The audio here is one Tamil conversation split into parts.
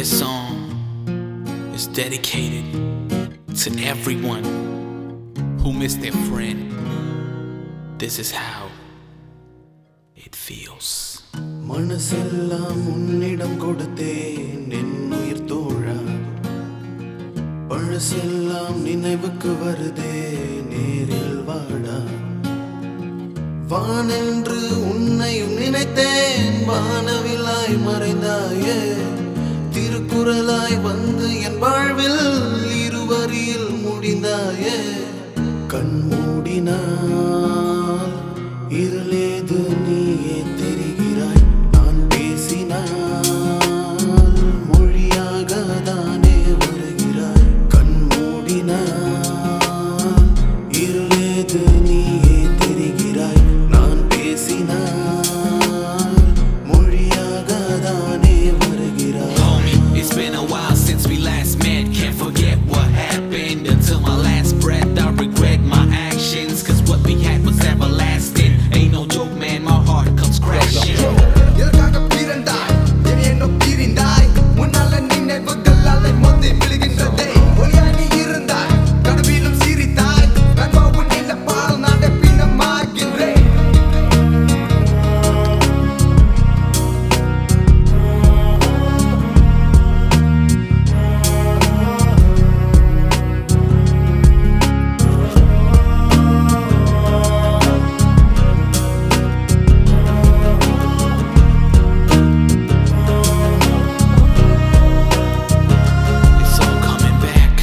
This song is dedicated to everyone who missed their friend. This is how it feels. மனசெல்லாம் உன்னிடம் கொடுத்தேன் என் உயிர் தோழா பழசெல்லாம் நினைவுக்கு வருதே நேரில் வாடா வானென்று உன்னையும் நினைத்தேன் வானவிலாய் மறைந்தாயே திருக்குறளாய் வந்து என் வாழ்வில் இருவரில் முடிந்தாயே கண் மூடினால் இருளேது நீயே தெரிகிறாய் நான் பேசினால் மொழியாக தானே வருகிறாய் கண் மூடினால் இருளேது நீயே தெரிகிறாய் நான் பேசினால் மொழியாக தானே வருகிறாய் Homie, it's been a while since we last met. Can't forget what happened until my last breath. I regret my actions, cause what we had was everlasting. Ain't no joke, man, my heart comes crashing. எதற்காக பிறந்தாய் என் என்னோ பிரிந்தாய் உன்னால நினைவுகள் அலை மோதி விழுகின்றதே ஒளியாய் நீ இருந்தாய் கனவிலும் சிரித்தாய் நண்பா உன் இந்த பாடல் நாட பின்னமாகின்றேன் It's all coming back.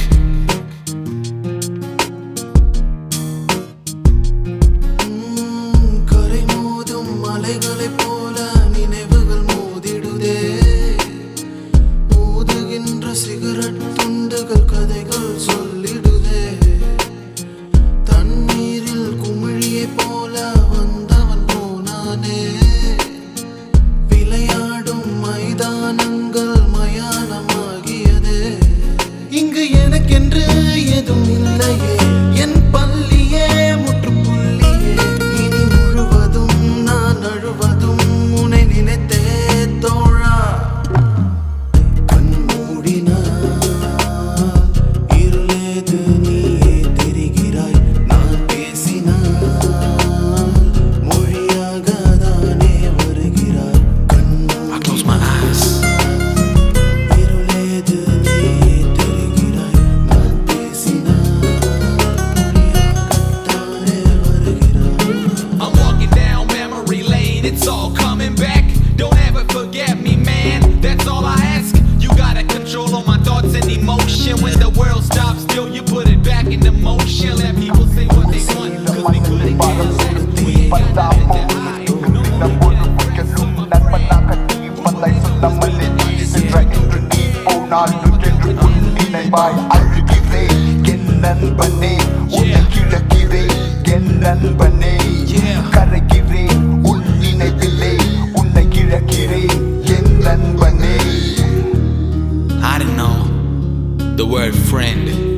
உம், கரை மோதும் மலைகளைப் போல நினைவுகள் மோதிடுதே ஊதுகின்ற சிகரெட் துண்டுகள் கதைகள் சொல்லிடுதே தண்ணீரில் குமிழியைப் போல வந்தவன் போனானே விளையாடும் மைதானங்கள் மயானமாகியதே இங்கு எனக்கென்று எதுவும் இல்லையே என் பள்ளியே முற்றுப்புள்ளியே இனி முழுவதும் நான் அழுவதும் உன்னை நினைத்தே தோழா கண் மூடினால் இருளேது நீயே தெரிகிறாய் நான் பேசினால் மொழியாக தானே வருகிறாய் கண் I close my eyes. இருளேது நீயே தெரிகிறாய் நான் பேசினால் மொழியாகத்தானே வருகிறாய் I'm walking down memory lane, it's all coming back. Don't ever forget me, man. That's all I ask. You gotta control all my thoughts and emotion. When the world stops still, you put it back into motion. Let people say what they want, cause we couldn't care less. We ain't got nothing to hide. No more நண்பனாக சொல்லாமலே சென்ற இன்று நீ போனால் நூற்றென்று உன் நினைவாய் அழுகிறேன் என் நண்பனே உன்னை கிழக்கிறேன் என் நண்பனே Yeah. கரைகிறேன் உன் நினைவிலே உன்னை கிழக்கிறேன் என் நண்பனே I didn't know the word friend